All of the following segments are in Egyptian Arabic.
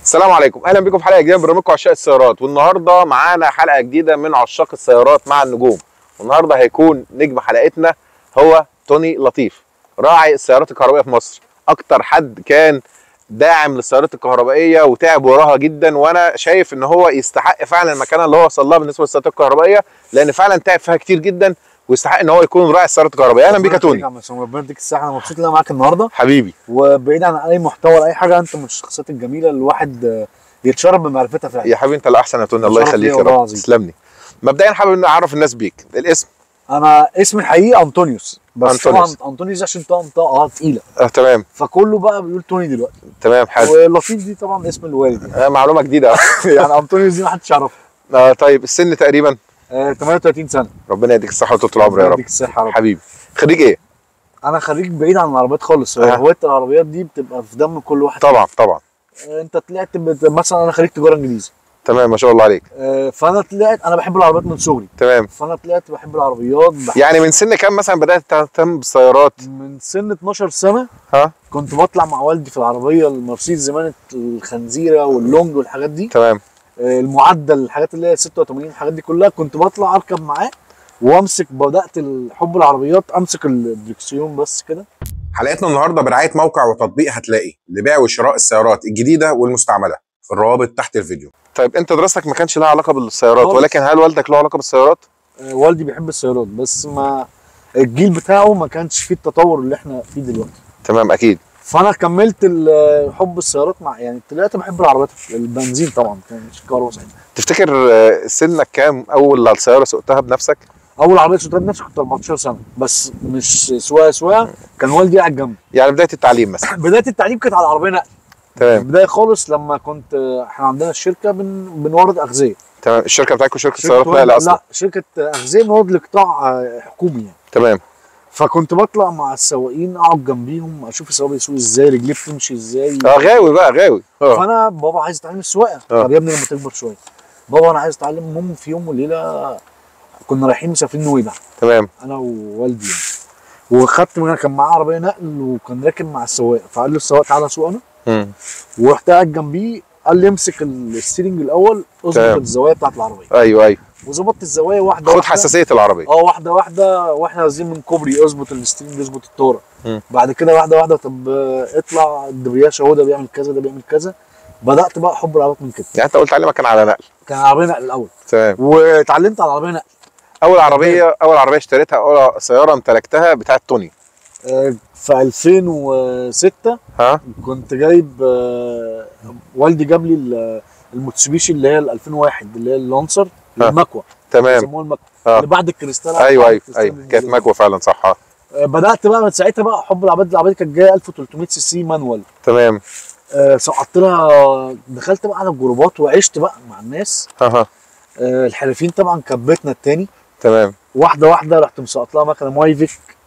السلام عليكم اهلا بكم في حلقه جديده من برنامجكم عشاق السيارات والنهارده معانا حلقه جديده من عشاق السيارات مع النجوم والنهارده هيكون نجم حلقتنا هو توني لطيف راعي السيارات الكهربائيه في مصر اكتر حد كان داعم للسيارات الكهربائيه وتعب وراها جدا وانا شايف ان هو يستحق فعلا المكانه اللي هو وصل لها بالنسبه للسيارات الكهربائيه لان فعلا تعب فيها كتير جدا ويستحق ان هو يكون راعي السيارات الكهربائيه اهلا بيك يا توني ربنا يديك الصحه انا مبسوط ان انا معاك النهارده حبيبي وبعيد عن اي محتوى ولا اي حاجه انت من الشخصيات الجميله اللي الواحد آه، يتشرف بمعرفتها فعلا يا حبيبي انت الاحسن يا توني الله شرف يخليك ليا يا والله رب العظيم. تسلم لي مبدئيا حابب ان اعرف الناس بيك الاسم انا اسمي الحقيقي انطونيوس بس أنطونيوس. طبعا انطونيوس عشان طقم طاقه تقيله آه تمام فكله بقى بيقول توني دلوقتي تمام حلو ولطيف دي طبعا اسم الوالد يعني, آه معلومه جديده يعني انطونيوس دي ما حدش يعرفها آه طيب السن تقريبا آه 38 سنه ربنا يديك الصحه وطول العمر يا ربنا رب يديك الصحه يا رب حبيبي خريج ايه انا خريج بعيد عن العربيات خالص أه. هوايه العربيات دي بتبقى في دم كل واحد طبعا طبعا آه، انت طلعت بت- مثلا انا خريج تجاره انجليزي تمام ما شاء الله عليك آه، فانا طلعت انا بحب العربيات من صغري تمام فانا طلعت بحب العربيات بحب يعني من سن كام مثلا بدات تهتم بالسيارات من سن 12 سنه ها كنت بطلع مع والدي في العربيه المرسيدس زمان الخنزيره واللونج والحاجات دي تمام آه، المعدل الحاجات اللي هي 86 الحاجات دي كلها كنت بطلع اركب معاه وامسك بدات حب العربيات امسك الدركسيون بس كده حلقتنا النهارده برعايه موقع وتطبيق هتلاقي لبيع وشراء السيارات الجديده والمستعمله في الروابط تحت الفيديو طيب انت دراستك ما كانش لها علاقه بالسيارات خالص. ولكن هل والدك له علاقه بالسيارات آه، والدي بيحب السيارات بس ما الجيل بتاعه ما كانش فيه التطور اللي احنا فيه دلوقتي تمام اكيد فانا كملت ال- حب السيارات مع يعني طلعت بحب العربيات البنزين طبعا كانش كهرباء ساعتها تفتكر آه، سنك كام اول سياره سوقتها بنفسك اول عربيه سوقتها بنفسي كنت 14 سنه بس مش سواقه سواقه كان والدي قاعد جنبي يعني بدايه التعليم مثلا بدايه التعليم كانت على العربيه نقل تمام البدايه خالص لما كنت احنا عندنا الشركه بن بنورد اغذيه تمام الشركه بتاعتكم شركه شركة سيارات ورد- نقل اصلا لا شركه اغذيه بنورد لقطاع آه، حكومي يعني تمام فكنت بطلع مع السواقين اقعد جنبيهم اشوف السواق بيسوق ازاي رجليه بتمشي ازاي اه غاوي بقى غاوي اه فانا بابا عايز اتعلم السواقه آه. طب يا ابني لما تكبر شويه بابا انا عايز اتعلم المهم في يوم وليله كنا رايحين مسافرين نويبع تمام انا ووالدي يعني وخدت من كان معاه عربيه نقل وكان راكب مع السواق فقال له السواق تعالى سوق انا مم. ورحت قاعد جنبيه قال لي امسك الستيرنج الاول اظبط تمام. الزوايا بتاعت العربيه ايوه ايوه وظبطت الزوايا واحده خد واحده حساسيه العربيه اه واحده واحده واحنا نازلين من كوبري اظبط الستيرنج اظبط الطاره مم. بعد كده واحده واحده طب آه، اطلع الدبرياج اهو ده بيعمل كذا ده بيعمل كذا بدات بقى حب العربيات من كده يعني انت قلت تعليمك كان على نقل كان عربيه نقل الاول تمام واتعلمت على العربيه نقل اول عربيه اول عربيه اشتريتها اول سياره امتلكتها بتاعت توني آه، في 2006 ها كنت جايب آه، والدي جاب لي ال- الموتسوبيشي اللي هي ال 2001 اللي هي اللانسر ها. المكوى تمام بيسموها المكوى اه اللي بعد الكريستال ايوه بعد ايوه الكريستال ايوه كانت اللي- مكوى فعلا صح اه آه، بدات بقى من ساعتها بقى حب العربيات العربيه كانت جايه 1300 سي سي مانوال تمام آه، سقطت لها دخلت بقى على الجروبات وعشت بقى مع الناس ها ها آه، الحرفيين طبعا كان بيتنا التاني تمام واحده واحده رحت مسقط لها مكنه مايفيك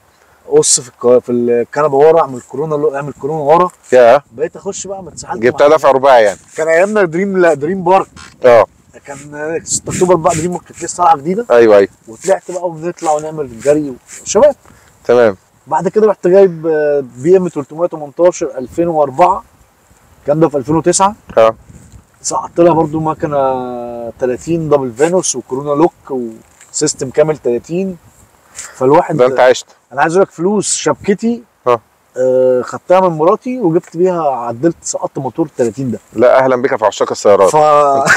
قص في الك- في الكنبه ورا اعمل كورونا اعمل كورونا ورا يا بقيت اخش بقى ما اتسحلت جبتها مع- دفع رباعي يعني كان ايامنا دريم لا دريم بارك اه كان 6 اكتوبر بقى دريم بارك كانت لسه طالعه جديده ايوه ايوه وطلعت بقى ونطلع ونعمل جري شباب تمام بعد كده رحت جايب آه، بي ام 318 2004 كان ده في 2009 اه سقطت لها برضو مكنه 30 دبل فانوس وكورونا لوك وسيستم كامل 30 فالواحد ده انت عشت انا عايز اقول لك فلوس شبكتي اه. آه خدتها من مراتي وجبت بيها عدلت سقطت موتور 30 ده لا اهلا بك في عشاق السيارات ف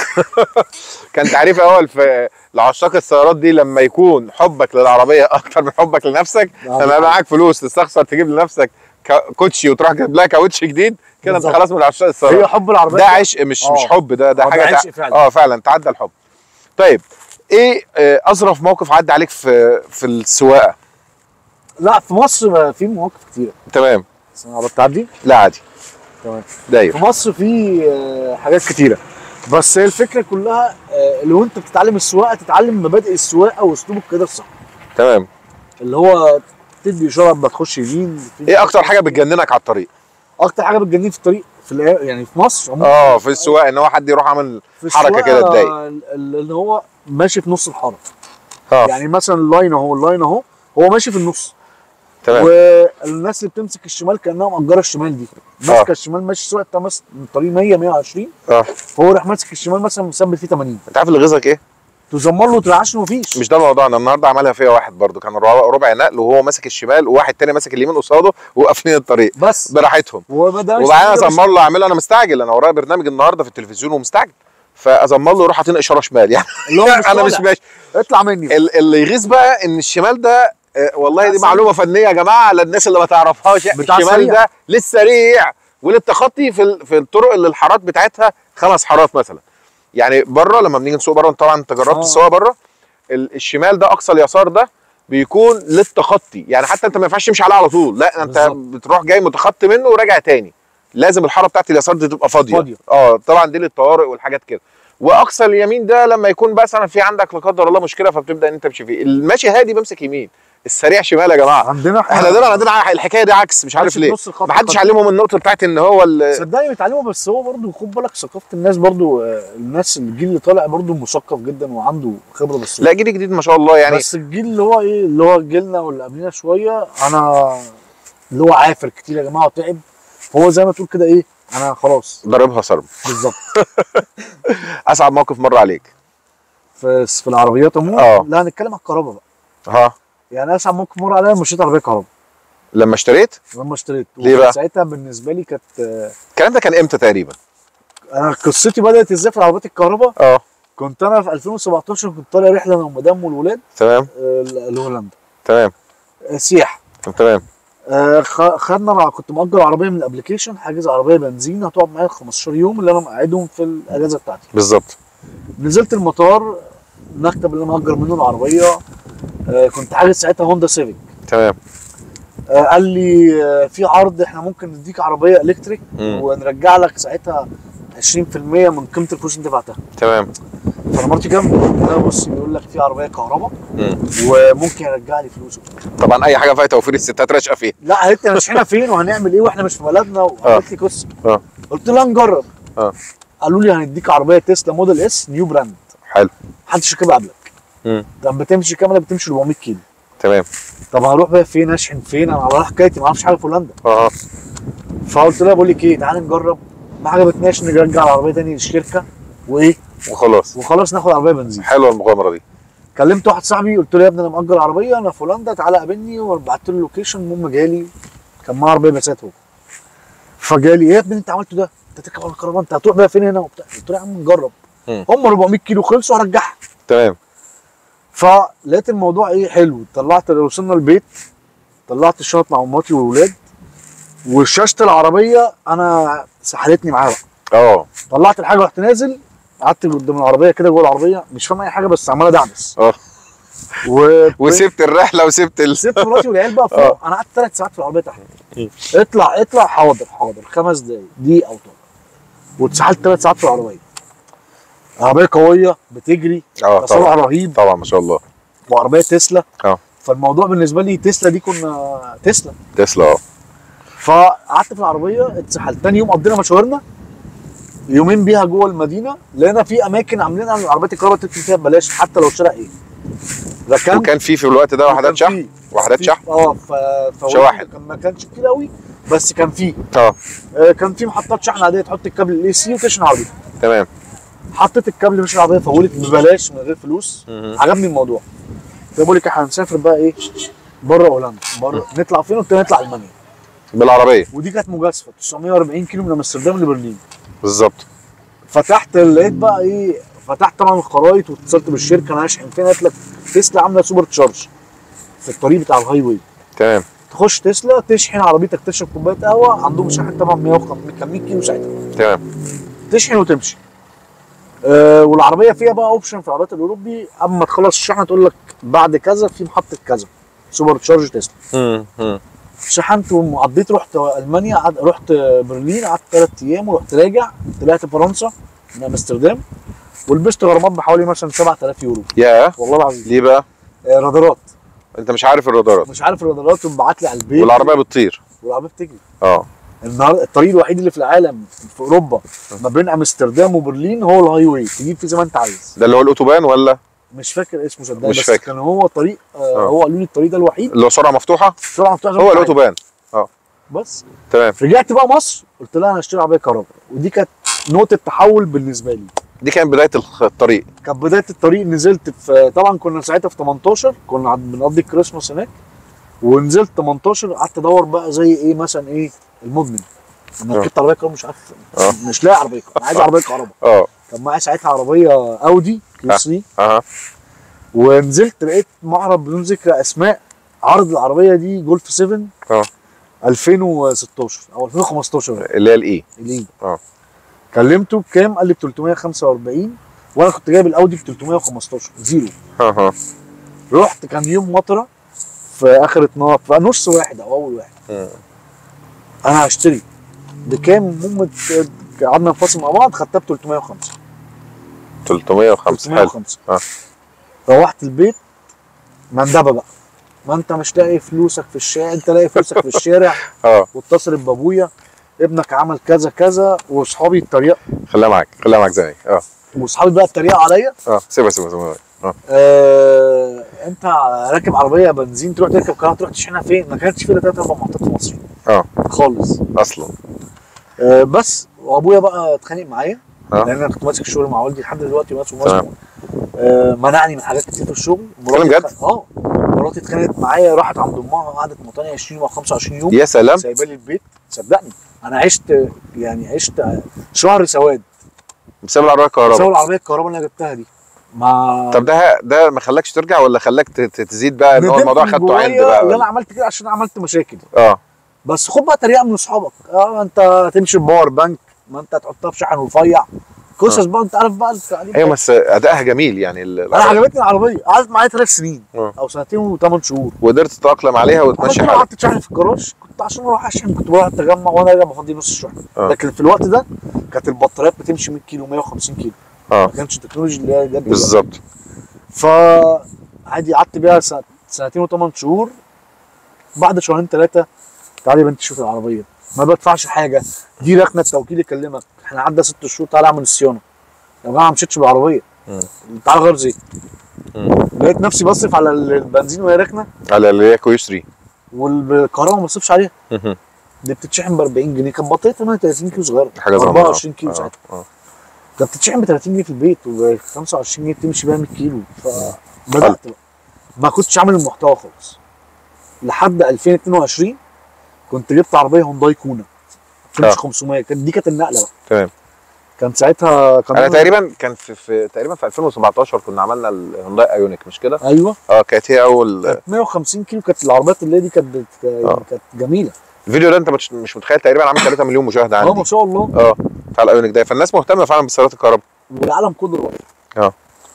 كان تعريف اول في لعشاق السيارات دي لما يكون حبك للعربيه اكتر من حبك لنفسك آه. لما يبقى معاك فلوس تستخسر تجيب لنفسك كا- كوتشي وتروح تجيب لها كاوتش جديد كده انت بالظبط. خلاص من عشاق هي السيارات حب العربيات ده عشق مش آه. مش حب ده ده آه، ده حاجه عشق تع- فعلا. اه فعلا تعدى الحب طيب ايه آه، اظرف موقف عدى عليك في في السواقه لا في مصر في مواقف كتيره تمام بس انا بتعدي لا عادي تمام داير في مصر في آه، حاجات كتيره بس هي الفكره كلها آه، لو انت بتتعلم السواقه تتعلم مبادئ السواقه واسلوبك كده الصح تمام اللي هو تدي اشاره لما تخش يمين ايه اكتر حاجه بتجننك على الطريق اكتر حاجه بتجنني في الطريق في الأ- يعني في مصر عموماً اه في السواقه ان هو حد يروح عامل في حركة السواقة كده تضايق. ال- اللي هو ماشي في نص الحاره اه يعني مثلا اللاين اهو اللاين اهو هو ماشي في النص تمام والناس اللي بتمسك الشمال كانها مأجره الشمال دي ماسكه آه. الشمال ماشي سرعه تمس من طريق 100 120 اه فهو راح ماسك الشمال مثلا مثبت فيه 80 انت عارف اللي غيظك ايه؟ تزمر له وترعشنه مفيش مش ده موضوعنا النهارده عملها فيا واحد برضو كان ربع ربع نقل وهو ماسك الشمال وواحد تاني ماسك اليمين قصاده وقافلين الطريق بس براحتهم وما ده وبعدين ازمر له اعمله انا مستعجل انا ورايا برنامج النهارده في التلفزيون ومستعجل فازمر له يروح حاطين اشاره شمال يعني اللي هو مش انا مش طالع. ماشي اطلع مني ال- اللي يغيظ بقى ان الشمال ده آه، والله دي بس- معلومه فنيه يا جماعه للناس اللي ما تعرفهاش بتاع الشمال سريع. ده للسريع وللتخطي في ال- في الطرق اللي الحارات بتاعتها خمس حارات مثلا يعني بره لما بنيجي نسوق بره طبعا انت جربت آه. تسوق بره ال- الشمال ده اقصى اليسار ده بيكون للتخطي يعني حتى انت ما ينفعش تمشي عليه على طول لا انت بالظبط. بتروح جاي متخطي منه وراجع تاني لازم الحاره بتاعت اليسار دي تبقى فاضيه فاضية. اه طبعا دي للطوارئ والحاجات كده واقصى اليمين ده لما يكون مثلا في عندك لا قدر الله مشكله فبتبدا ان انت تمشي فيه الماشي هادي بيمسك يمين السريع شمال يا جماعه عندنا احنا دايما عندنا الحكايه دي عكس مش عارف ماشي ليه بنص الخط ما حدش خط. علمهم النقطه بتاعت ان هو ال- صدقني بيتعلموا بس هو برضه خد بالك ثقافه الناس برضه آه، الناس الجيل اللي طالع برضه مثقف جدا وعنده خبره بالسوق لا جيل جديد ما شاء الله يعني بس الجيل اللي هو ايه اللي هو جيلنا واللي قبلنا شويه انا اللي هو عافر كتير يا جماعه وتعب فهو زي ما تقول كده ايه انا خلاص ضربها صرب بالظبط اصعب موقف مر عليك في في العربيات عموما اه. لا هنتكلم على الكهرباء بقى ها يعني اسعد موقف مر عليا لما اشتريت عربيه كهرباء لما اشتريت لما اشتريت ليه بقى؟ ساعتها بالنسبه لي كانت آه، الكلام ده كان امتى تقريبا انا قصتي بدات ازاي في العربيات الكهرباء اه كنت انا في 2017 كنت طالع رحله انا والمدام والولاد تمام آه، لهولندا تمام آه، سياحه تمام آه، خ- خدنا مع كنت مأجر عربيه من الابلكيشن حاجز عربيه بنزين هتقعد معايا 15 يوم اللي انا مقعدهم في الاجازه بتاعتي بالظبط نزلت المطار المكتب اللي انا مأجر منه العربيه آه، كنت حاجز ساعتها هوندا سيفيك تمام آه، قال لي آه، في عرض احنا ممكن نديك عربيه الكتريك مم. ونرجع لك ساعتها 20% من قيمه الفلوس اللي انت دفعتها تمام فانا مرتي جنبي قلت لها بص بيقول لك في عربيه كهرباء مم. وممكن يرجع لي فلوسه طبعا اي حاجه فيها توفير الستات راشقه فيها لا قالت لي مش هنا فين وهنعمل ايه واحنا مش في بلدنا وقالت لي قصه اه قلت لها نجرب اه قالوا لي هنديك عربيه تسلا موديل اس نيو براند حلو محدش ركبها قبلك مم. طب بتمشي كامله بتمشي 400 كيلو تمام طب هروح بقى فين اشحن فين انا على حكايتي ما اعرفش حاجه في هولندا اه فقلت لها بقول لك ايه تعالى نجرب ما عجبتناش نرجع العربيه تاني للشركه وايه وخلاص وخلاص ناخد عربيه بنزين حلوه المغامره دي كلمت واحد صاحبي قلت له يا ابني انا مأجر عربيه انا في هولندا تعالى قابلني وبعت له اللوكيشن المهم جالي كان معاه عربيه بسات هو فجالي ايه يا ابني انت عملته ده انت تركب على الكرفان انت هتروح بقى فين هنا وبتاع قلت له يا عم نجرب مم. هم 400 كيلو خلصوا هرجعها تمام فلقيت الموضوع ايه حلو طلعت وصلنا البيت طلعت الشنط مع اماتي والولاد وشاشه العربيه انا سحلتني معاها بقى اه طلعت الحاجه ورحت نازل قعدت قدام العربيه كده جوه العربيه مش فاهم اي حاجه بس عمال ادعبس اه و... وسبت الرحله وسبت ال... سبت مراتي والعيال بقى فوق انا قعدت ثلاث ساعات في العربيه تحت اطلع اطلع حاضر حاضر خمس دقايق دقيقه او طول واتسحلت ثلاث ساعات في العربيه عربيه قويه بتجري اه سرعه طبعا رهيب طبعا ما شاء الله وعربيه تسلا اه فالموضوع بالنسبه لي تسلا دي كنا تسلا تسلا اه فقعدت في العربيه اتسحلت تاني يوم قضينا مشاورنا يومين بيها جوه المدينه لقينا في اماكن عاملينها العربيات الكهرباء تركب فيها ببلاش حتى لو شارع ايه ركنت وكان في في الوقت ده وحدات وكان شحن في- وحدات في- شحن اه ف... فهو شواحن. كان ما كانش كتير قوي بس كان في اه آه، كان في محطات شحن عاديه تحط الكابل الاي سي وتشحن عربيتك تمام حطيت الكابل مش العربيه فولت ببلاش من غير فلوس مهم. عجبني الموضوع فبقول لك احنا هنسافر بقى ايه بره هولندا بره نطلع فين قلت له نطلع المانيا بالعربيه ودي كانت مجازفه 940 كيلو من امستردام لبرلين بالظبط فتحت لقيت بقى ايه فتحت طبعا الخرايط واتصلت بالشركه انا هشحن فين قالت لك تسلا عامله سوبر تشارج في الطريق بتاع الهاي واي تمام تخش تسلا تشحن عربيتك تشرب كوبايه قهوه عندهم شحن طبعا 150 كان 100 كيلو ساعتها تمام تشحن وتمشي أه والعربيه فيها بقى اوبشن في العربيات الاوروبي اما تخلص الشحنه تقول لك بعد كذا في محطه كذا سوبر تشارج تسلا مم. مم. شحنت وعديت رحت المانيا قعد- رحت برلين قعدت ثلاث ايام ورحت راجع طلعت فرنسا من امستردام ولبست غرامات بحوالي مثلا 7000 يورو يا والله العظيم ليه بقى آه، رادارات انت مش عارف الرادارات مش عارف الرادارات وبعت لي على البيت والعربيه بتطير والعربيه بتجري اه النهارده الطريق الوحيد اللي في العالم في اوروبا ما بين امستردام وبرلين هو الهاي واي تجيب فيه زي ما انت عايز ده اللي هو الاوتوبان ولا مش فاكر اسمه صدقني مش بس فاكر. كان هو طريق آه آه. هو قالوا لي الطريق ده الوحيد اللي هو سرعه مفتوحه بسرعه مفتوحه زي ما هو أنت عايز. الاوتوبان بس تمام رجعت بقى مصر قلت لها انا هشتري عربيه كهرباء ودي كانت نقطه تحول بالنسبه لي دي كانت بدايه الخ- الطريق كانت بدايه الطريق نزلت في طبعا كنا ساعتها في 18 كنا عند- بنقضي الكريسماس هناك ونزلت 18 قعدت ادور بقى زي ايه مثلا ايه المدمن انا آه. ركبت عربيه كهرباء مش عارف آه. مش لاقي عربيه كهرباء. انا عايز عربيه كهرباء اه كان معايا ساعتها عربيه اودي كيو 3 اها ونزلت لقيت معرض بدون ذكر اسماء عرض العربيه دي جولف 7 اه 2016 او 2015 اللي هي الاي ليه اه كلمته بكام قال لي ب 345 وانا كنت جايب الاودي ب 315 زيرو اها رحت كان يوم مطره في اخر 12 في نص واحد او اول واحد مم. انا هشتري بكام المهم ت- قعدنا نفاصل مع بعض خدتها ب 305 305 حلو 305 اه روحت البيت مندبه بقى ما انت مش لاقي فلوسك في الشارع انت لاقي فلوسك في الشارع اه واتصلت بابويا ابنك عمل كذا كذا واصحابي اتريقوا خليها معاك خليها معاك زي اه واصحابي بقى اتريقوا عليا اه سيبها سيبها سيبها اه آه انت راكب عربيه بنزين تروح تركب كهرباء تروح تشحنها فين؟ ما كانتش في الا ثلاث اربع محطات في مصر اه خالص اصلا آه بس وابويا بقى اتخانق معايا اه لان انا كنت ماسك الشغل مع والدي لحد دلوقتي ماسك تمام. ماسك آه منعني من حاجات كتير في الشغل بتتكلم جد؟ اتخ- اه مراتي اتخانقت معايا راحت عند امها قعدت مطاني 20 او 25 يوم يا سلام سايبه لي البيت صدقني انا عشت يعني عشت شهر سواد بسبب العربيه الكهرباء بسبب العربيه الكهرباء اللي انا جبتها دي ما طب ده ده ما خلاكش ترجع ولا خلاك ت- ت- تزيد بقى ان هو ندمت الموضوع من خدته جوايا عند بقى اللي انا ولا- عملت كده عشان عملت مشاكل اه بس خد بقى تريقه من اصحابك اه انت هتمشي بباور بانك ما انت هتحطها في شحن رفيع قصص بقى انت عارف بقى التعليم ايوه بس ادائها جميل يعني ال- انا عجبتني العربيه قعدت معايا ثلاث سنين آه. او سنتين وثمان شهور وقدرت تتاقلم عليها عملت وتمشي كده حالك قعدت شحن في الجراج كنت عشان اروح اشحن كنت بروح التجمع وانا راجع بفضي نص الشحن آه. لكن في الوقت ده كانت البطاريات بتمشي 100 كيلو 150 كيلو اه ما كانتش التكنولوجيا اللي هي جت دلوقتي. بالظبط فعادي قعدت بيها سنة سنتين وثمان شهور بعد شهرين ثلاثه تعالي يا بنتي شوفي العربيه ما بدفعش حاجه دي ركنه التوكيل يكلمك احنا عدى ست شهور تعالى اعمل صيانه يا جماعه ما مشيتش بالعربيه مم. تعالى غير زيت مم. لقيت نفسي بصرف على البنزين وهي راكنه على اللي هي كوي 3 والكهرباء ما بصرفش عليها دي بتتشحن ب 40 جنيه كانت بطاريه 38 كيلو صغيره حاجه زي 24 كيلو آه. ساعتها اه كانت بتتشحن ب 30 جنيه في البيت وب 25 جنيه بتمشي بيها 100 كيلو فبدات بقى ما كنتش عامل المحتوى خالص لحد 2022 كنت جبت عربيه هونداي كونا آه. مش 500 كانت دي كانت النقله بقى تمام كان ساعتها كان انا تقريبا كان في, في تقريبا في 2017 كنا عملنا الهونداي ايونيك مش كده؟ ايوه اه كانت هي اول كانت 150 كيلو كانت العربيات اللي هي دي كانت بت- آه. كانت جميله الفيديو ده انت مش مش متخيل تقريبا عامل 3 مليون مشاهده اه ما عندي شاء الله اه بتاع الايونيك ده فالناس مهتمه فعلا بالسيارات الكهرباء والعالم كله دلوقتي اه.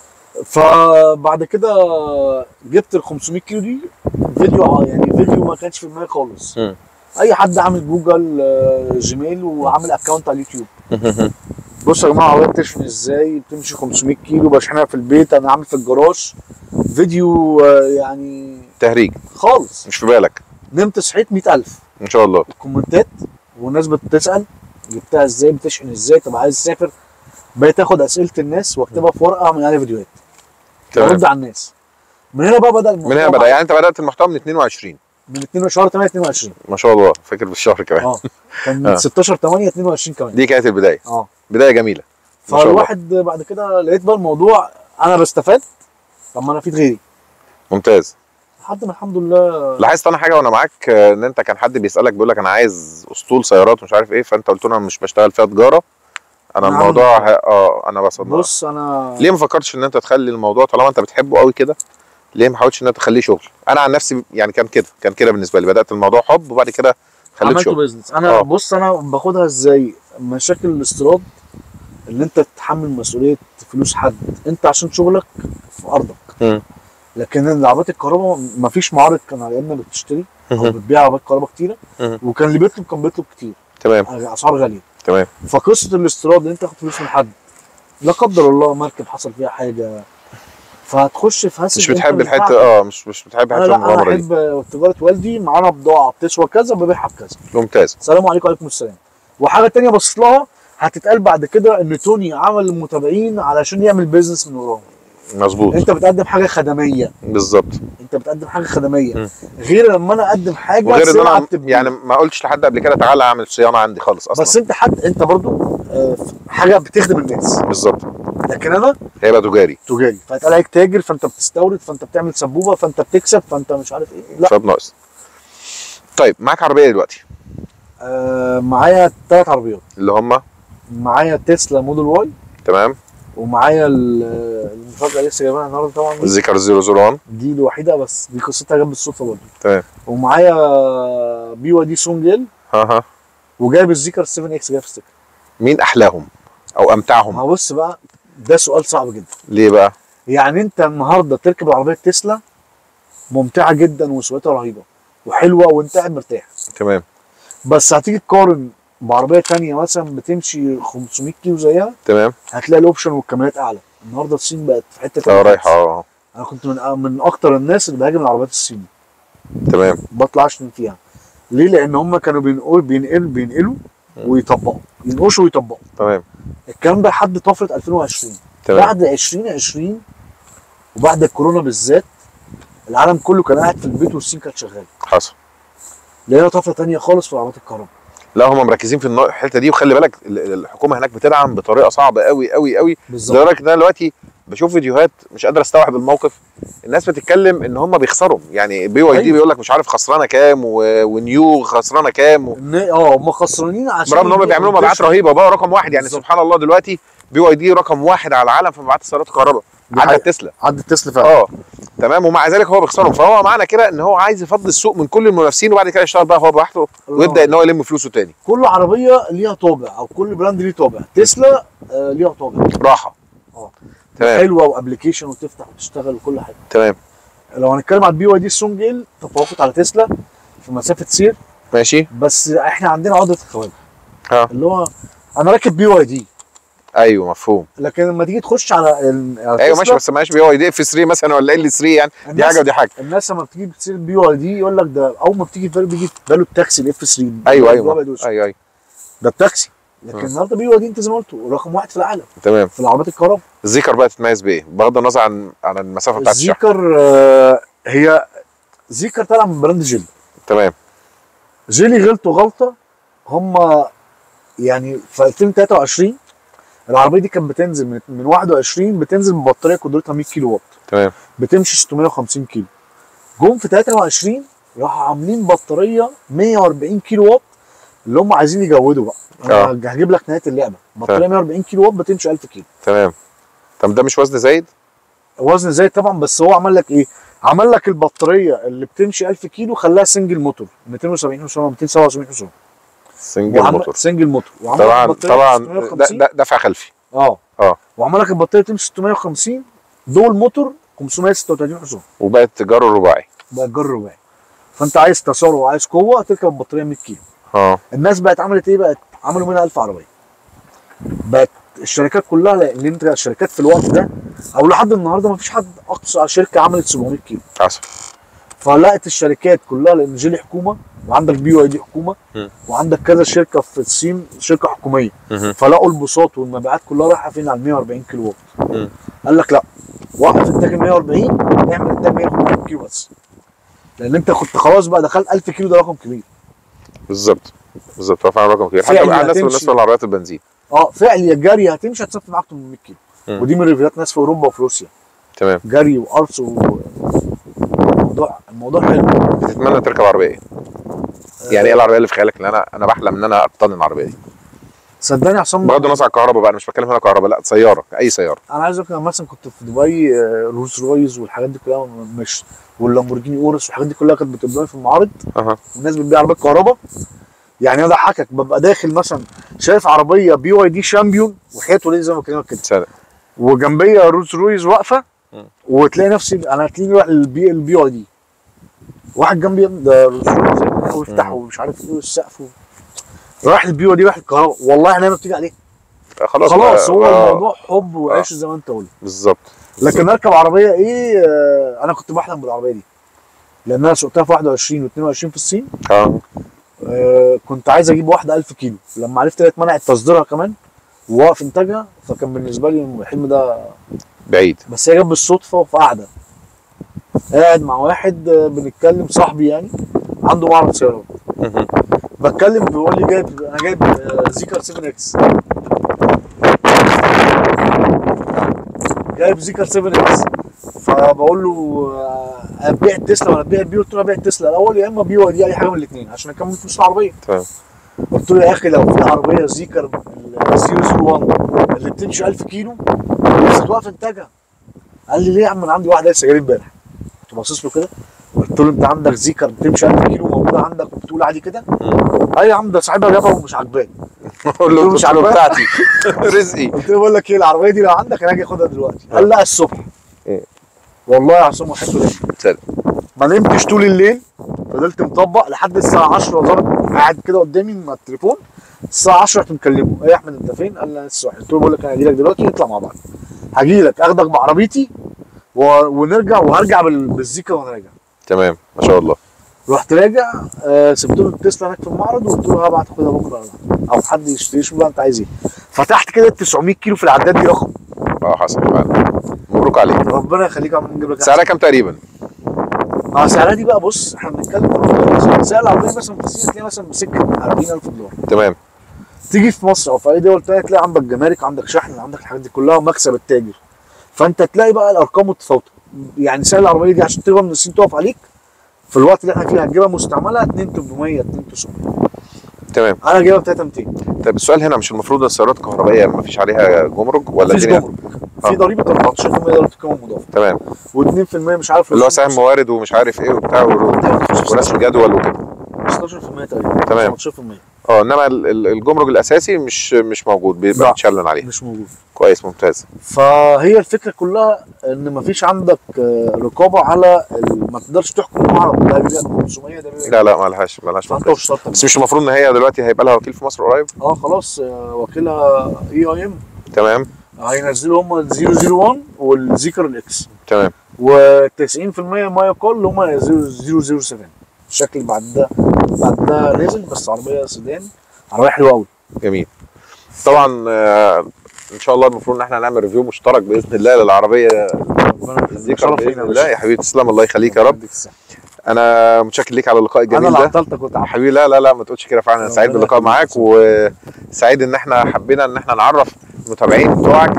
فبعد كده جبت ال 500 كيلو دي فيديو يعني فيديو ما كانش في دماغي خالص مم. اي حد عامل جوجل آه، جيميل وعامل اكونت على اليوتيوب بصوا يا جماعه العربيه بتشحن ازاي بتمشي 500 كيلو بشحنها في البيت انا عامل في الجراج فيديو آه، يعني تهريج خالص مش في بالك نمت صحيت 100000 ان شاء الله كومنتات والناس بتسال جبتها ازاي بتشحن ازاي طب عايز تسافر بقيت اخد اسئله الناس واكتبها في ورقه اعمل عليها فيديوهات تمام ارد على الناس من هنا بقى بدا الموضوع من هنا بدا معايا. يعني انت بدات المحتوى من 22 من 2 شهر 8 22 ما شاء الله فاكر بالشهر كمان اه كان آه. من 16 8 22 كمان دي كانت البدايه اه بدايه جميله ما شاء الله فالواحد بعد كده لقيت بقى الموضوع انا بستفاد طب ما انا افيد غيري ممتاز لحد ما الحمد لله لاحظت انا حاجه وانا معاك آه، ان انت كان حد بيسالك بيقول لك انا عايز اسطول سيارات ومش عارف ايه فانت قلت له انا مش بشتغل فيها تجاره انا أنا الموضوع عامل- ه- اه انا بس بص انا ليه ما فكرتش ان انت تخلي الموضوع طالما انت بتحبه قوي كده ليه ما حاولتش ان انت تخليه شغل انا عن نفسي يعني كان كده كان كده بالنسبه لي بدات الموضوع حب وبعد كده خليته عملته شغل بيزنس انا آه. بص انا باخدها ازاي مشاكل الاستيراد اللي انت تتحمل مسؤوليه فلوس حد انت عشان شغلك في ارضك مم. لكن العربيات الكهرباء مفيش معارض كان على ايامنا بتشتري او مهم. بتبيع عربيات كهرباء كتيره مهم. وكان اللي بيطلب كان بيطلب كتير تمام اسعار غاليه تمام فقصه الاستيراد ان انت تاخد فلوس من حد لا قدر الله مركب حصل فيها حاجه فهتخش في هسل مش أنت بتحب مش الحته بتاعتك. اه مش مش بتحب انا حته لا انا المغامره دي احب تجاره والدي معانا بضاعه بتسوى كذا ببيعها بكذا ممتاز السلام عليكم وعليكم السلام وحاجه تانية بصيت لها هتتقال بعد كده ان توني عمل المتابعين علشان يعمل بيزنس من وراهم مظبوط انت بتقدم حاجه خدميه بالظبط انت بتقدم حاجه خدميه مم. غير لما انا اقدم حاجه وغير ان سلعة انا بتبني. يعني ما قلتش لحد قبل كده تعالى اعمل صيانه عندي خالص اصلا بس انت حد انت برضو آه، حاجه بتخدم الناس بالظبط لكن انا هيبقى تجاري تجاري فهيتقال عليك تاجر فانت بتستورد فانت بتعمل سبوبه فانت بتكسب فانت مش عارف ايه لا شاب ناقص طيب معاك عربيه دلوقتي آه معايا ثلاث عربيات اللي هم معايا تسلا موديل واي تمام ومعايا ال- المفاجاه اللي لسه جايبها النهارده طبعا دي, الزيكر 001 دي الوحيده بس دي قصتها جنب بالصدفه برضه تمام ومعايا بي واي دي سونجيل ها ها وجايب الزيكر 7 اكس جايب في السكه مين احلاهم او امتعهم ما بص بقى ده سؤال صعب جدا ليه بقى يعني انت النهارده تركب العربيه تسلا ممتعه جدا وسواقتها رهيبه وحلوه وانت قاعد مرتاح تمام بس هتيجي تقارن بعربيه تانية مثلا بتمشي 500 كيلو زيها تمام هتلاقي الاوبشن والكاميرات اعلى النهارده الصين بقت في حته اه تانية رايحه خالص. اه انا كنت من من اكتر الناس اللي بهاجم العربيات الصيني تمام بطلع اشتم فيها ليه لان هم كانوا بينقلوا بينقلوا بينقلوا مم. ويطبقوا ينقشوا ويطبقوا تمام الكلام ده لحد طفره 2020 تمام بعد 2020 وبعد الكورونا بالذات العالم كله كان قاعد في البيت والصين كانت شغاله حصل لقينا طفره تانية خالص في العربيات الكهرباء لا هم مركزين في النوع- الحته دي وخلي بالك ال- ال- الحكومه هناك بتدعم بطريقه صعبه قوي قوي قوي لدرجه ان انا دلوقتي بشوف فيديوهات مش قادر استوعب الموقف الناس بتتكلم ان هم بيخسروا يعني بي واي دي أيوة. بيقول لك مش عارف خسرانه كام و- ونيو خسرانه كام و... إن- اه هم خسرانين عشان برغم ان هم يبيعوا بيعملوا مبيعات وينتشروا. رهيبه بقى رقم واحد يعني بالظبط. سبحان الله دلوقتي بي واي دي رقم واحد على العالم في مبيعات السيارات الكهرباء دي عدى حقيقة. تسلا عدى تسلا فعلا اه تمام ومع ذلك هو بيخسرهم فهو معنى كده ان هو عايز يفضي السوق من كل المنافسين وبعد كده يشتغل بقى هو براحته ويبدا ان هو يلم فلوسه تاني كل عربيه ليها طابع او كل براند ليه طابع تسلا آه ليها طابع راحه اه تمام حلوه وابلكيشن وتفتح وتشتغل وكل حاجه تمام لو هنتكلم على البي واي دي السونجيل تفوقت على تسلا في مسافه سير ماشي بس احنا عندنا عقده الخواجه اه اللي هو انا راكب بي واي دي ايوه مفهوم لكن لما تيجي تخش على, ال- على ايوه ماشي تسلا، بس ماشي بي واي دي اف 3 مثلا ولا ال 3 يعني دي الناس- حاجه ودي حاجه الناس لما بتيجي بتصير بي واي دي يقول لك ده اول ما بتيجي في باله بيجي في باله التاكسي الاف 3 ايوه الأبيض ايوه والأسود. ايوه ايوه ده التاكسي لكن م. النهارده بي واي دي انت زي ما قلت رقم واحد في العالم تمام في العربيات الكهرباء الزيكر بقى تتميز بايه بغض النظر عن عن المسافه بتاعت الشحن الزيكر آه، هي زيكر طالعه من براند جيل تمام جيلي غلطوا غلطه هم يعني في 2023 العربيه دي كانت بتنزل من, من 21 بتنزل ببطاريه قدرتها 100 كيلو واط تمام بتمشي 650 كيلو جم في 23 راحوا عاملين بطاريه 140 كيلو واط اللي هم عايزين يجودوا بقى آه. انا هجيب لك نهايه اللعبه بطاريه تمام. 140 كيلو واط بتمشي 1000 كيلو تمام طب ده مش وزن زايد وزن زايد طبعا بس هو عمل لك ايه؟ عمل لك البطاريه اللي بتمشي 1000 كيلو خلاها سنجل موتور 270 حصان 277 حصان سنجل وعمل- موتور سنجل موتور وعمل طبعا لك البطارية طبعا ده, 650 ده دفع خلفي اه اه وعمل لك البطاريه تمشي 650 دول موتور 536 حصان وبقت جار الرباعي بقى جر رباعي فانت عايز تسارع وعايز قوه تركب البطاريه 100 كيلو اه الناس بقت عملت ايه بقت عملوا منها 1000 عربيه بقت الشركات كلها لان انت الشركات في الوقت ده او لحد النهارده ما فيش حد اقصى شركه عملت 700 كيلو حصل فلقت الشركات كلها لان جيلي حكومه وعندك بي واي دي حكومه مم. وعندك كذا شركه في الصين شركه حكوميه مهم. فلقوا البساط والمبيعات كلها رايحه فين على 140 كيلو واط مم. قال لك لا وقف انتاج ال 140 اعمل انتاج 150 كيلو بس لان انت كنت خلاص بقى دخلت 1000 كيلو ده رقم كبير بالظبط بالظبط رفع رقم كبير حتى فعلا بقى الناس هتمشي. بالنسبه للعربيات البنزين اه فعل يا جري هتمشي هتصفي معاك 800 كيلو مم. ودي من ريفيوهات ناس في اوروبا وفي روسيا تمام جري وقرص و الموضوع الموضوع حلو بتتمنى تركب عربيه ايه؟ يعني ايه العربيه اللي في خيالك اللي انا انا بحلم ان انا اقتني العربيه دي صدقني يا عصام بغض النظر عن الكهرباء بقى انا مش بتكلم هنا كهرباء لا سياره اي سياره انا عايز اقول لك أنا مثلا كنت في دبي آه، روز رويز والحاجات دي كلها مش واللامبورجيني اورس والحاجات دي كلها كانت بتبقى في المعارض اها والناس بتبيع عربيات كهرباء يعني انا اضحكك ببقى داخل مثلا شايف عربيه بي واي دي شامبيون وحياته ليه زي ما بكلمك كده صدق وجنبيه روز رويز واقفه مم. وتلاقي نفسي انا هتلاقيني رايح للبي البي واي دي واحد جنبي يا ابني ده روز رويز ويفتحه ومش عارف ايه والسقف و- رايح البي واي دي رايح الكهرباء والله انا ما بتيجي عليه خلاص خلاص بقى- هو آه، الموضوع حب وعيش زي ما انت قلت بالظبط لكن اركب عربيه ايه آه، انا كنت بحلم بالعربيه دي لان انا سوقتها في 21 و22 في الصين اه آه، كنت عايز اجيب واحده 1000 كيلو لما عرفت لقيت منع تصديرها كمان ووقف انتاجها فكان بالنسبه لي الحلم ده بعيد بس هي جت بالصدفه وفي قعده قاعد مع واحد آه، بنتكلم صاحبي يعني عنده معرض سيارات مهم. بتكلم بيقول لي جايب انا جايب آه، زيكر 7 اكس جايب زيكر 7 اكس فبقول له آه، ابيع التسلا ولا ابيع البي قلت له ابيع التسلا الاول يا اما بي ولا دي اي حاجه من الاثنين عشان اكمل فلوس العربيه تمام قلت له يا اخي لو في عربيه زيكر 001 اللي بتمشي 1000 كيلو بس توقف انتاجها قال لي ليه يا عم انا عندي واحده لسه جايه امبارح كنت باصص له كده قلت له انت عندك زيكر بتمشي 1000 كيلو موجوده عندك وبتقول عادي كده اي يا عم ده صاحبها جابها ومش عاجباني اقول له مش مش عارف عارف. بتاعتي رزقي قلت له بقول لك ايه العربيه دي لو عندك انا هاجي اخدها دلوقتي قال لا الصبح إيه. والله يا عصام وحياته ليه سلام. ما نمتش طول الليل فضلت مطبق لحد الساعه 10 ظهرت قاعد كده قدامي مع التليفون الساعه 10 رحت مكلمه ايه يا احمد انت فين؟ قال لي انا لسه صاحي قلت له بقول لك انا هجي لك دلوقتي نطلع مع بعض هجي لك اخدك بعربيتي و... ونرجع وهرجع بال... بالزيكا وانا راجع تمام ما شاء الله رحت راجع آه سبت له التسلا هناك في المعرض وقلت له هبعت اخدها بكره ولا بعد. او حد يشتري شوف بقى انت عايز ايه فتحت كده ال 900 كيلو في العداد دي رقم اه حصل فعلا مبروك عليك ربنا يخليك يا عم نجيب لك سعرها كام تقريبا؟ اه سعرها دي بقى بص احنا بنتكلم في الرقم. سعر العربيه مثلا في الصين تلاقي مثلا بسكه 40000 دولار تمام تيجي في مصر او في اي دول تانية تلاقي عندك جمارك عندك شحن عندك الحاجات دي كلها ومكسب التاجر فانت تلاقي بقى الارقام متفاوته يعني سعر العربيه دي عشان تجيبها من الصين تقف عليك في الوقت اللي احنا فيه هتجيبها مستعمله 2800 2900 تمام انا جايبها ب 3200 طيب السؤال هنا مش المفروض ان السيارات الكهربائيه ما فيش عليها جمرك ولا مفيش الدنيا جمرك آه. في ضريبه 14% ضريبه قيمه مضافه تمام و2% مش عارف اللي هو رسوم سهم موارد ومش عارف ايه وبتاع ور- ورسم جدول وكده 16% تقريبا تمام. 16% اه انما ال- ال- الجمرك الاساسي مش مش موجود بيبقى لا. متشلن عليه مش موجود كويس ممتاز فهي الفكره كلها ان مفيش عندك آه، رقابه على ال- ما تقدرش تحكم المعرض ده بيبيع ب 500 ده بيبيع لا لا ما لهاش ما لهاش فانت ممتاز. مش شرط بس مش المفروض ان هي دلوقتي هيبقى لها وكيل في مصر قريب اه خلاص آه، وكيلها اي اي ام تمام هينزلوا هم ال 001 والزيكر الاكس تمام و90% ما يقال اللي هم هينزلوا 007 الشكل بعد ده بعد ده نازل بس عربيه سيدان عربيه حلوه قوي جميل طبعا آه، ان شاء الله المفروض ان احنا نعمل ريفيو مشترك باذن الله للعربيه الذكرى باذن الله يا حبيبي تسلم الله يخليك يا رب انا متشكر ليك على اللقاء انا الجميل اللي ده عطلتك كنت عارف حبيبي لا لا لا ما تقولش كده فعلا انا ربنا سعيد باللقاء يخليك. معاك وسعيد ان احنا حبينا ان احنا نعرف المتابعين بتوعك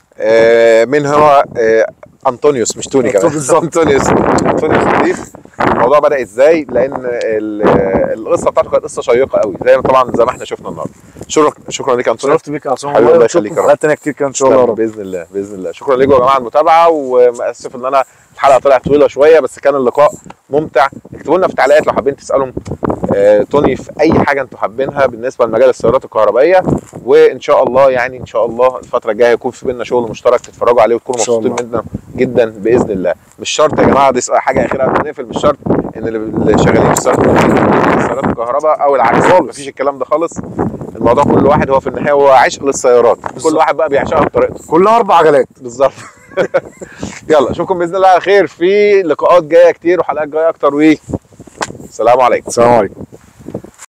آه، من هو آه، انطونيوس مش توني كمان بالظبط. انطونيوس انطونيوس نضيف الموضوع بدا ازاي لان ال- القصه بتاعته كانت قصه شيقه قوي زي ما طبعا زي ما احنا شفنا النهارده شكرا شكرا ليك يا انطونيوس شرفت بيك يا عصام حبيبي والله الله ونشوفكم يخليك في يا رب. حلقات تانية كتير كده ان شاء الله يا رب باذن الله باذن الله شكرا لكم يا جماعه على المتابعه ومأسف ان انا الحلقه طلعت طويله شويه بس كان اللقاء ممتع اكتبوا لنا في التعليقات لو حابين تسالوا آه، توني في اي حاجه انتوا حابينها بالنسبه لمجال السيارات الكهربائيه وان شاء الله يعني ان شاء الله الفتره الجايه يكون في بينا شغل مشترك تتفرجوا عليه وتكونوا إن شاء مبسوطين منه جدا باذن الله مش شرط يا جماعه دي حاجه اخيره قبل ما نقفل مش شرط ان اللي اللي شغالين في السيارات الكهربائية- السيارات الكهرباء او العكس خالص. مفيش الكلام ده خالص الموضوع كل واحد هو في النهايه هو عشق للسيارات كل بالظبط. واحد بقى بيعشقها بطريقته كلها اربع عجلات بالظبط يلا اشوفكم باذن الله على خير في لقاءات جايه كتير وحلقات جايه اكتر و السلام عليكم السلام عليكم